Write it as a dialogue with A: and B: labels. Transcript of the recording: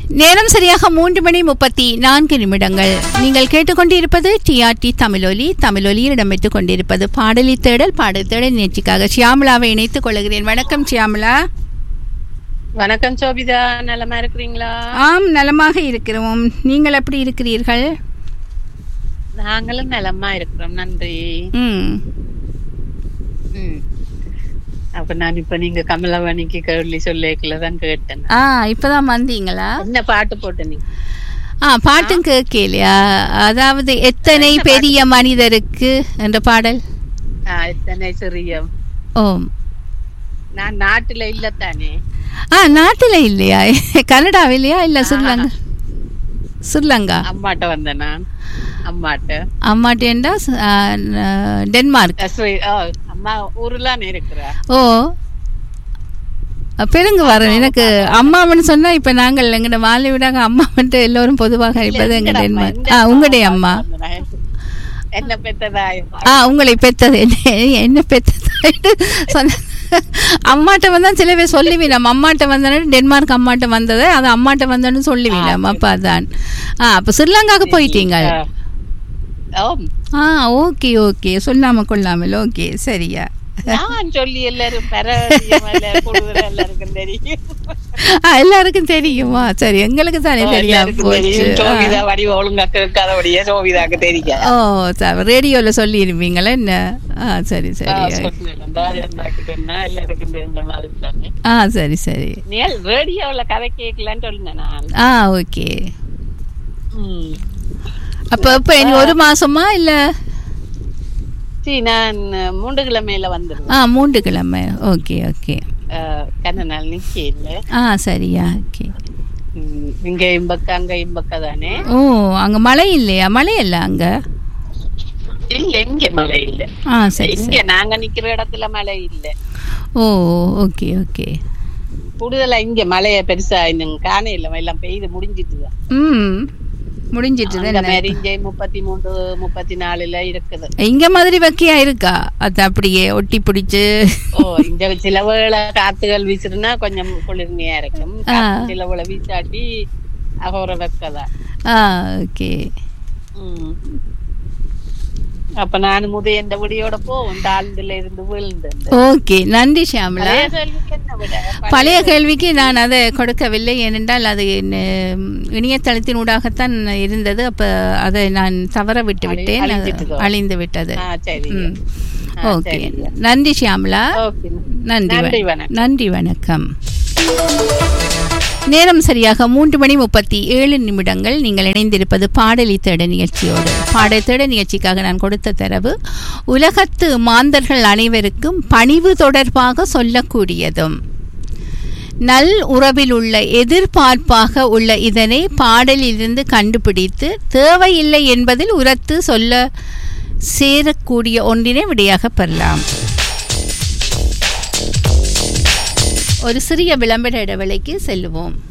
A: நேரம் சரியாக மூன்று மணி முப்பத்தி நான்கு நிமிடங்கள் நீங்கள் கேட்டுக்கொண்டிருப்பது டிஆர்டி தமிழொலி தமிழொலியில் இடம்பெற்றுக் கொண்டிருப்பது பாடலி தேடல் பாடல் தேடல் நிகழ்ச்சிக்காக ஷியாமலாவை இணைத்துக் கொள்கிறேன் வணக்கம் ஷியாமலா
B: வணக்கம் சோபிதா நலமா இருக்கிறீங்களா
A: ஆம் நலமாக இருக்கிறோம் நீங்கள் எப்படி இருக்கிறீர்கள்
B: நாங்களும் நலமா இருக்கிறோம் நன்றி
A: ம்
B: ம். அப்ப நான் இப்ப நீங்க கமலவாணிக்கு கேள்வி சொல்லிக்கல தான் கேட்டேன்
A: ஆ இப்பதான் வந்தீங்களா
B: என்ன பாட்டு போட்ட நீங்க
A: ஆ பாட்டும் கேட்கலையா அதாவது எத்தனை பெரிய மனிதருக்கு என்ற பாடல்
B: ஆ, எத்தனை சிறிய
A: ஓம்
B: நான் நாட்டுல இல்லத்தானே
A: ஆ நாட்டில் இல்லையா கனடாவிலையா இல்லை ஸ்ரீலங்கா ஸ்ரீலங்கா
B: அம்மாட்ட வந்தேன் நான் அம்மாட்ட
A: அம்மாட்டேண்டா டென்மார்க்
B: அஹ் ஸ்ரீ- ஆ, அம்மா ஊர்லான்னு இருக்கிறா
A: ஓ பெருங்க வரேன் எனக்கு அம்மாவன்னு சொன்னா இப்ப நாங்கள் எங்கட வாழை விடாங்க அம்மா வந்துட்டு எல்லோரும் பொதுவாக இருப்பது எங்க
B: எங்கட அம்மா,
A: டென்மார்க்
B: இந்த
A: ஆ உங்களுடைய அம்மா
B: வந்தேன். என்ன பெத்ததா
A: ஆ உங்களை பெத்தது என்ன என்ன பெத்தது சொன்ன அம்மாட்ட வந்தா சில பேர் சொல்லுவி நம்ம அம்மாட்ட வந்தோன்னு டென்மார்க் அம்மாட்ட வந்தது அது அம்மாட்ட வந்தோன்னு சொல்லுவி நம்ம அப்ப அதான் ஆ அப்ப ஸ்ரீலங்காவுக்கு போயிட்டீங்க
B: ஆம்.
A: ஆ ஓகே ஓகே சொல்லாம கொள்ளாமல் ஓகே சரியா
B: நான் சொல்லி எல்லாரும் பரவாயில்ல எல்லாருக்கும் தெரியும்
A: ஆ, எல்லாருக்கும் தெரியுமா சரி எங்களுக்கு தானே தெரியாம
B: எல்லாருக்கும்
A: போச்சு
B: தெரியும் சோபிதா வடிவ ஒழுங்கா கேட்காதபடியே சோபிதாக்கு தெரியும்
A: ஓ ரேடியோல சொல்லி இருப்பீங்களா என்ன ஆ சரி சரி
B: எல்லாருக்கும் தெரிஞ்ச மாதிரி தானே
A: ஆ சரி சரி
B: நீ ரேடியோல கதை கேட்கலான்னு சொல்லினேன் நான்
A: ஆ ஓகே
B: ம்.
A: அப்ப இப்ப இனி ஒரு மாசமா இல்ல
B: சரி நான் மூன்று கிழமையில வந்துருவேன்
A: ஆ மூன்று கிழமை ஓகே ஓகே
B: அஹ், கண்ண நாள் நிக்க இல்ல
A: ஆ சரியா ஓகே
B: ம், இங்க இம்பக்கா அங்க இம்பக்கா தானே
A: ஓ அங்க மழை இல்லையா மழை இல்ல அங்க
B: இல்ல இங்க மழை இல்ல
A: ஆ சரி
B: இங்க
A: சரி
B: நாங்க நிக்கிற இடத்துல மழை இல்ல
A: ஓ ஓகே ஓகே
B: கூடுதலா இங்க மழைய பெருசா இன்னும் காண இல்ல எல்லாம் பெய்து முடிஞ்சிட்டுதான்
A: ம் முடிஞ்சிட்டு
B: அந்த
A: தானே
B: மாதிரி இங்க முப்பத்தி மூன்று முப்பத்தி நாலுல இருக்குது
A: இங்க மாதிரி வக்கியா இருக்கா அது அப்படியே ஒட்டி பிடிச்சு
B: ஓ இந்த சில வேளை காத்துகள் வீசுதுன்னா கொஞ்சம் குளிர்மையா இருக்கும் காத்து சில வேளை வீசாட்டி அகோர வெக்கதான்
A: ஆ ஓகே
B: ம். அப்ப நான் முதைய இந்த விடியோட போவோம் தாழ்ந்துல இருந்து விழுந்து
A: ஓகே நன்றி ஷியாமலா
B: பழைய கேள்விக்கு என்ன விட
A: பழைய கேள்விக்கு நான் அதை கொடுக்கவில்லை ஏனென்றால் அது ந- இணையதளத்தின் ஊடாகத்தான் இருந்தது அப்ப அதை நான் தவற விட்டு விட்டேன் அது
B: அழிஞ்சிட்டுதோ?
A: அழிந்து விட்டது
B: ஆ சரி
A: ம்.
B: ஆ,
A: ஓகே
B: சரிங்க.
A: நன்றி ஷியாமலா
B: ஓகே
A: நன்றி வ-
B: நன்றி வணக்கம்
A: நன்றி வணக்கம் நேரம் சரியாக மூன்று மணி முப்பத்தி ஏழு நிமிடங்கள் நீங்கள் இணைந்திருப்பது பாடலி தேட நிகழ்ச்சியோடு பாடல் தேட நிகழ்ச்சிக்காக நான் கொடுத்த தரவு உலகத்து மாந்தர்கள் அனைவருக்கும் பணிவு தொடர்பாக சொல்லக்கூடியதும் நல் உறவில் உள்ள எதிர்பார்ப்பாக உள்ள இதனை பாடலிலிருந்து கண்டுபிடித்து தேவையில்லை என்பதில் உரத்து சொல்ல சேரக்கூடிய ஒன்றினை விடையாக பெறலாம் ஒரு சிறிய விளம்பர இடைவெளிக்கு செல்லுவோம்